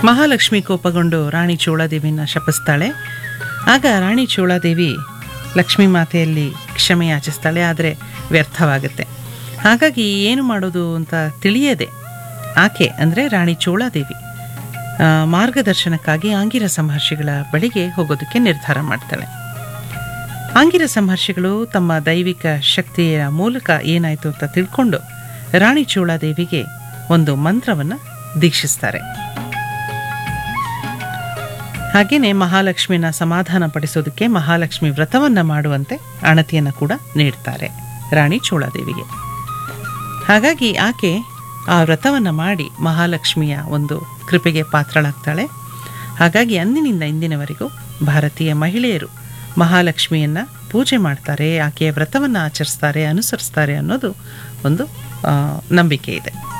ಮಹಾಲಕ್ಷ್ಮಿ ಕೋಪಗೊಂಡು ರಾಣಿ ಚೋಳಾದೇವಿನ ಶಪಿಸ್ತಾಳೆ ಆಗ ರಾಣಿ ಚೋಳಾದೇವಿ ಲಕ್ಷ್ಮೀ ಮಾತೆಯಲ್ಲಿ ಕ್ಷಮೆ ಯಾಚಿಸ್ತಾಳೆ ಆದರೆ ವ್ಯರ್ಥವಾಗುತ್ತೆ ಹಾಗಾಗಿ ಏನು ಮಾಡೋದು ಅಂತ ತಿಳಿಯದೆ ಆಕೆ ಅಂದರೆ ರಾಣಿ ಚೋಳಾದೇವಿ ಆ, ಮಾರ್ಗದರ್ಶನಕ್ಕಾಗಿ ಆಂಗಿರಸ ಮಹರ್ಷಿಗಳ ಬಳಿಗೆ ಹೋಗೋದಕ್ಕೆ ನಿರ್ಧಾರ ಮಾಡ್ತಾಳೆ ಆಂಗಿರಸ ಮಹರ್ಷಿಗಳು ತಮ್ಮ ದೈವಿಕ ಶಕ್ತಿಯ ಮೂಲಕ ಏನಾಯಿತು ಅಂತ ತಿಳ್ಕೊಂಡು ರಾಣಿ ಚೋಳಾದೇವಿಗೆ ಒಂದು ಮಂತ್ರವನ್ನು ದೀಕ್ಷಿಸ್ತಾರೆ ಹಾಗೆಯೇ ಮಹಾಲಕ್ಷ್ಮಿನ ಸಮಾಧಾನ ಪಡಿಸೋದಕ್ಕೆ ಮಹಾಲಕ್ಷ್ಮಿ ವ್ರತವನ್ನ ಮಾಡುವಂತೆ ಅಣತಿಯನ್ನು ಕೂಡ ನೀಡ್ತಾರೆ ರಾಣಿ ಚೋಳಾದೇವಿಗೆ ಹಾಗಾಗಿ ಆಕೆ ಆ ವ್ರತವನ್ನು ಮಾಡಿ ಮಹಾಲಕ್ಷ್ಮಿಯ ಒಂದು ಕೃಪೆಗೆ ಪಾತ್ರಳಾಗ್ತಾಳೆ ಹಾಗಾಗಿ ಅಂದಿನಿಂದ ಇಂದಿನವರೆಗೂ ಭಾರತೀಯ ಮಹಿಳೆಯರು ಮಹಾಲಕ್ಷ್ಮಿಯನ್ನ ಪೂಜೆ ಮಾಡ್ತಾರೆ ಆಕೆಯ ವ್ರತವನ್ನು ಆಚರಿಸ್ತಾರೆ ಅನುಸರಿಸ್ತಾರೆ ಅನ್ನೋದು ಒಂದು ಆ, ನಂಬಿಕೆ ಇದೆ